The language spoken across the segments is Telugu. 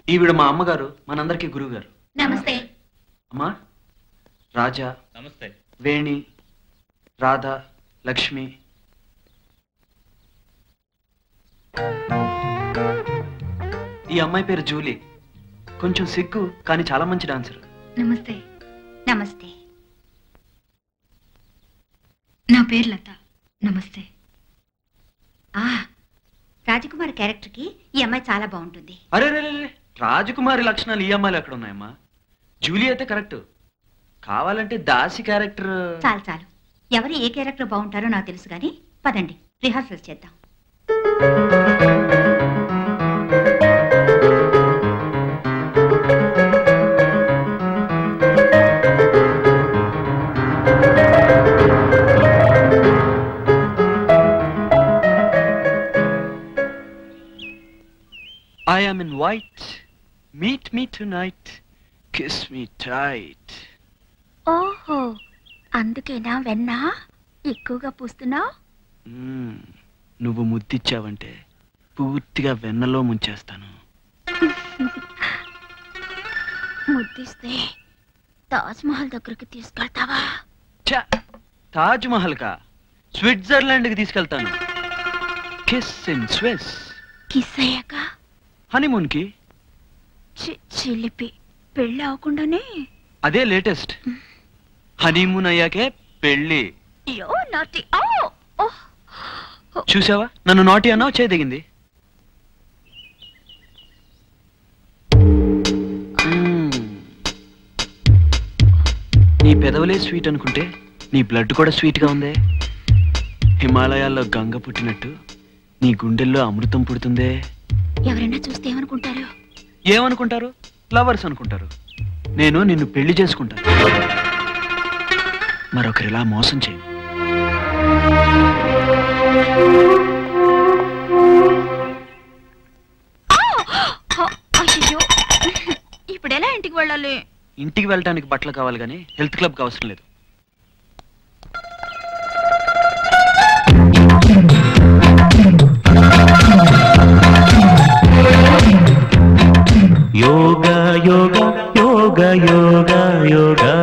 ఈవిడ మా అమ్మగారు మనందరికీ గురువు గారు నమస్తే అమ్మా రాజా నమస్తే వేణి రాధ లక్ష్మి ఈ అమ్మాయి పేరు జూలీ కొంచెం సిగ్గు కానీ చాలా మంచి డాన్సర్ నమస్తే నమస్తే నా పేరు లత నమస్తే ఆ రాజకుమార్ క్యారెక్టర్కి ఈ అమ్మాయి చాలా బాగుంటుంది అరే రే రే, రే రాజకుమారి లక్షణాలు ఈ అమ్మాయిలు ఎక్కడ ఉన్నాయమ్మా జూలీ అయితే కరెక్ట్ కావాలంటే దాసి క్యారెక్టర్ చాలు చాలు ఎవరు ఏ క్యారెక్టర్ బాగుంటారో నాకు తెలుసు కానీ పదండి రిహార్సల్ చేద్దాం I am in white meet me tonight kiss me tight ఓహో అందుకేనా వెన్నా ఎక్కువగా పూస్తున్నావు నువ్వు ముద్దిచ్చావంటే పూర్తిగా వెన్నలో ముంచేస్తాను ముద్దిస్తే తాజ్ మహల్ దగ్గరికి తీసుకెళ్తావా ఛ! తాజ్ మహల్ కా స్విట్జర్లాండ్కి తీసుకెళ్తాను కిస్ ఇన్ స్విస్ కిస్ అయ్యాక హనీమూన్కి చి- చిలిపి పెళ్ళి అవ్వకుండానే అదే లేటెస్ట్ హనీమూన్ అయ్యాకే పెళ్ళి అయ్యో నాటి ఓ ఓహ్. చూసావా నన్ను నాటి అన్నావు చేదిగింది నీ పెదవులే స్వీట్ అనుకుంటే నీ బ్లడ్ కూడా స్వీట్ గా ఉందే హిమాలయాల్లో గంగ పుట్టినట్టు నీ గుండెల్లో అమృతం పుడుతుందే ఎవరైనా చూస్తే ఏమనుకుంటారు ఏమనుకుంటారు లవర్స్ అనుకుంటారు నేను నిన్ను పెళ్లి చేసుకుంటాను మరొకరిలా మోసం చేయి హ, అయ్యయ్యో ఇప్పుడు ఎలా ఇంటికి వెళ్ళాలి ఇంటికి వెళ్ళడానికి బట్టలు కావాలి కానీ హెల్త్ క్లబ్కి అవసరం లేదు యోగా యోగా యోగా యోగా యోగా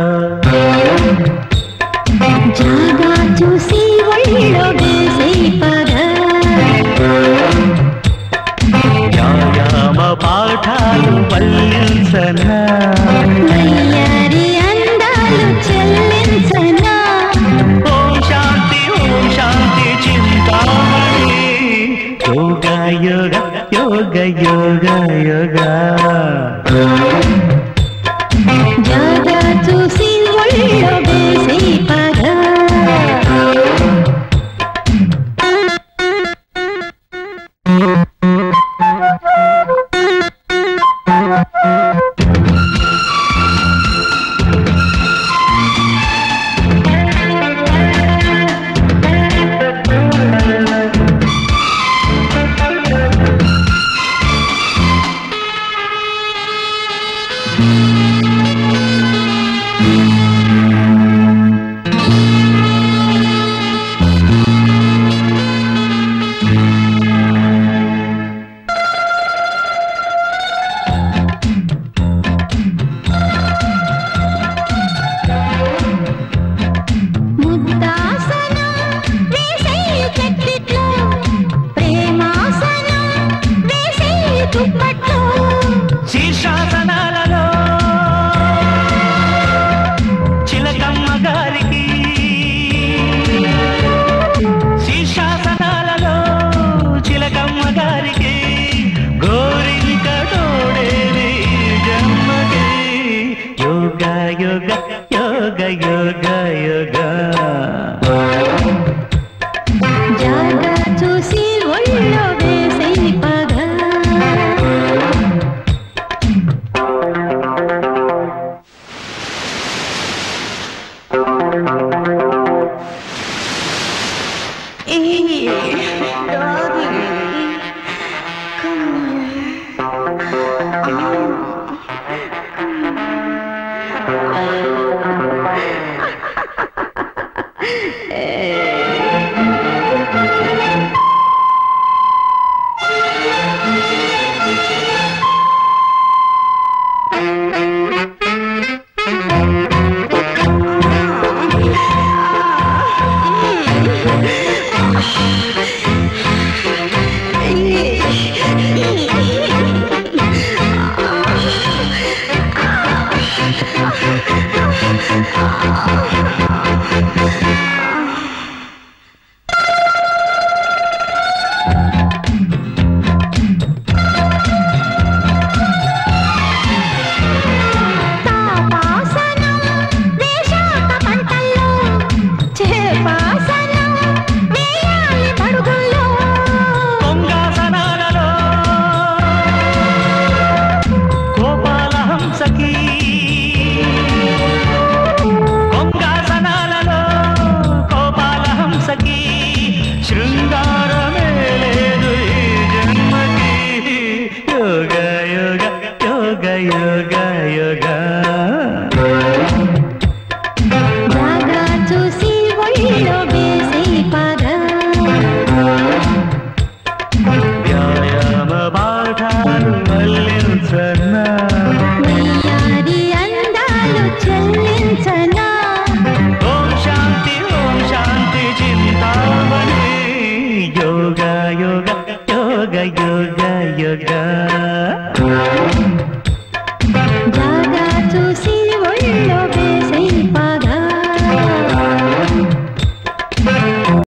జాగా చూసి ఒళ్ళో వేసే పద వ్యాయామ పాఠాలు వల్లించనా వయ్యారి అందాలు చెల్లించనా ఓం శాంతి ఓం శాంతి చింతామణి యోగా యోగా యోగా యోగా యోగా జాగా చూసి ఒళ్ళో వేసే పద ముద్దాసనం వేసేయు చెట్టిట్లో ప్రేమాసనం వేసేయు దుప్పట్లో శీర్షాసనాలలో చిలకమ్మ గారికి శీర్షాసనాలలో చిలకమ్మ గారికి గోరింక తోడేది జన్మకి యోగా యోగా యోగా యోగా యోగా జాగా చూసి ఒళ్ళో వేసే పద తాపాసనం వేశాక పంటల్లో చేపాసనం వేయాలి పడుగుల్లో కొంగాసనాలలో గోపాల హంసకి కొంగాసనాలలో గోపాల హంసకి శృంగారమే లేదు ఈ జన్మకి యోగ యోగ యోగ యోగ యోగ జాగా చూసి ఒళ్ళో వేసే పద వ్యాయామ పాఠాలు వల్లించన్నా వయ్యారి అందాలు చెల్లించనా ఓం శాంతి ఓం శాంతి చింతామణి యోగ యోగ యోగ యోగ యోగ